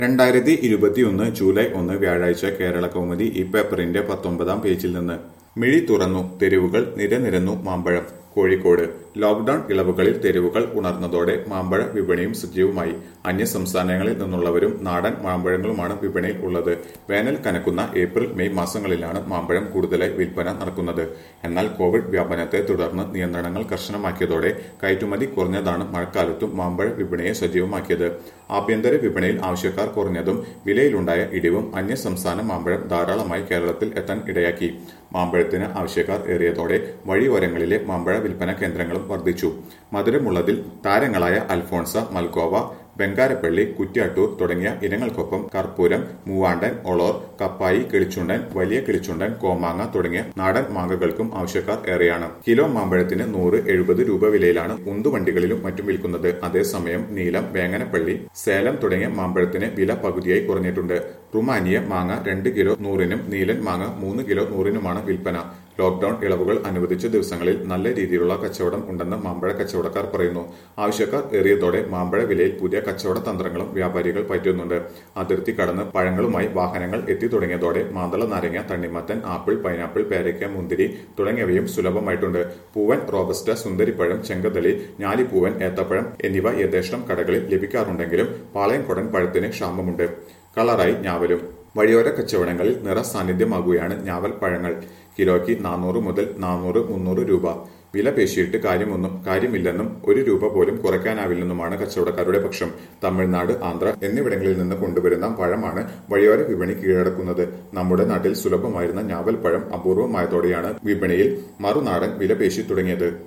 രണ്ടായിരത്തി ഇരുപത്തിയൊന്ന് ജൂലൈ ഒന്ന് വ്യാഴാഴ്ച കേരള കൗമുദി ഈ പേപ്പറിന്റെ പത്തൊമ്പതാം പേജിൽ നിന്ന് മിഴി തുറന്നു തെരുവുകൾ നിരനിരന്നു മാമ്പഴം കോഴിക്കോട് ലോക്ഡൌൺ ഇളവുകളിൽ തെരുവുകൾ ഉണർന്നതോടെ മാമ്പഴ വിപണിയും സജീവമായി അന്യ സംസ്ഥാനങ്ങളിൽ നിന്നുള്ളവരും നാടൻ മാമ്പഴങ്ങളുമാണ് വിപണിയിൽ ഉള്ളത് വേനൽ കനക്കുന്ന ഏപ്രിൽ മെയ് മാസങ്ങളിലാണ് മാമ്പഴം കൂടുതലായി വിൽപ്പന നടക്കുന്നത് എന്നാൽ കോവിഡ് വ്യാപനത്തെ തുടർന്ന് നിയന്ത്രണങ്ങൾ കർശനമാക്കിയതോടെ കയറ്റുമതി കുറഞ്ഞതാണ് മഴക്കാലത്തും മാമ്പഴ വിപണിയെ സജീവമാക്കിയത് ആഭ്യന്തര വിപണിയിൽ ആവശ്യക്കാർ കുറഞ്ഞതും വിലയിലുണ്ടായ ഇടിവും അന്യ സംസ്ഥാന മാമ്പഴം ധാരാളമായി കേരളത്തിൽ എത്താൻ ഇടയാക്കി മാമ്പഴത്തിന് ആവശ്യക്കാർ ഏറിയതോടെ വഴിയോരങ്ങളിലെ മാമ്പഴ വിൽപ്പന കേന്ദ്രങ്ങളും വർദ്ധിച്ചു മധുരമുള്ളതിൽ താരങ്ങളായ അൽഫോൺസ മൽഗോവ ബംഗാരപ്പള്ളി കുറ്റ്യാട്ടൂർ തുടങ്ങിയ ഇനങ്ങൾക്കൊപ്പം കർപ്പൂരം മൂവാണ്ടൻ ഒളോർ കപ്പായി കിളിച്ചുണ്ടൻ വലിയ കിളിച്ചുണ്ടൻ കോമാങ്ങ തുടങ്ങിയ നാടൻ മാങ്ങകൾക്കും ആവശ്യക്കാർ ഏറെയാണ് കിലോ മാമ്പഴത്തിന് നൂറ് എഴുപത് രൂപ വിലയിലാണ് ഉന്തുവണ്ടികളിലും മറ്റും വിൽക്കുന്നത് അതേസമയം നീലം വേങ്ങനപ്പള്ളി സേലം തുടങ്ങിയ മാമ്പഴത്തിന് വില പകുതിയായി കുറഞ്ഞിട്ടുണ്ട് റുമാനിയ മാങ്ങ രണ്ട് കിലോ നൂറിനും നീലൻ മാങ്ങ മൂന്ന് കിലോ നൂറിനുമാണ് വിൽപ്പന ലോക്ഡൌൺ ഇളവുകൾ അനുവദിച്ച ദിവസങ്ങളിൽ നല്ല രീതിയിലുള്ള കച്ചവടം ഉണ്ടെന്ന് മാമ്പഴ കച്ചവടക്കാർ പറയുന്നു ആവശ്യക്കാർ ഏറിയതോടെ മാമ്പഴ വിലയിൽ പുതിയ കച്ചവട തന്ത്രങ്ങളും വ്യാപാരികൾ പറ്റുന്നുണ്ട് അതിർത്തി കടന്ന് പഴങ്ങളുമായി വാഹനങ്ങൾ എത്തി തുടങ്ങിയതോടെ മാന്തള നാരങ്ങ തണ്ണിമത്തൻ ആപ്പിൾ പൈനാപ്പിൾ പേരയ്ക്ക മുന്തിരി തുടങ്ങിയവയും സുലഭമായിട്ടുണ്ട് പൂവൻ റോബസ്റ്റ സുന്ദരിപ്പഴം ചെങ്കതളി ഞാലിപ്പൂവൻ ഏത്തപ്പഴം എന്നിവ യഥേഷ്ടം കടകളിൽ ലഭിക്കാറുണ്ടെങ്കിലും പാളയംകൊടൻ പഴത്തിന് ക്ഷാമമുണ്ട് കളറായി ഞാവലും വഴിയോര കച്ചവടങ്ങളിൽ നിറ സാന്നിധ്യമാകുകയാണ് ഞാവൽ പഴങ്ങൾ കിലോയ്ക്ക് നാനൂറ് മുതൽ നാനൂറ് മുന്നൂറ് രൂപ വില പേശിയിട്ട് കാര്യമൊന്നും കാര്യമില്ലെന്നും ഒരു രൂപ പോലും കുറയ്ക്കാനാവില്ലെന്നുമാണ് കച്ചവടക്കാരുടെ പക്ഷം തമിഴ്നാട് ആന്ധ്ര എന്നിവിടങ്ങളിൽ നിന്ന് കൊണ്ടുവരുന്ന പഴമാണ് വഴിയോര വിപണി കീഴടക്കുന്നത് നമ്മുടെ നാട്ടിൽ സുലഭമായിരുന്ന ഞാവൽ പഴം അപൂർവമായതോടെയാണ് വിപണിയിൽ മറുനാടൻ വില പേശി തുടങ്ങിയത്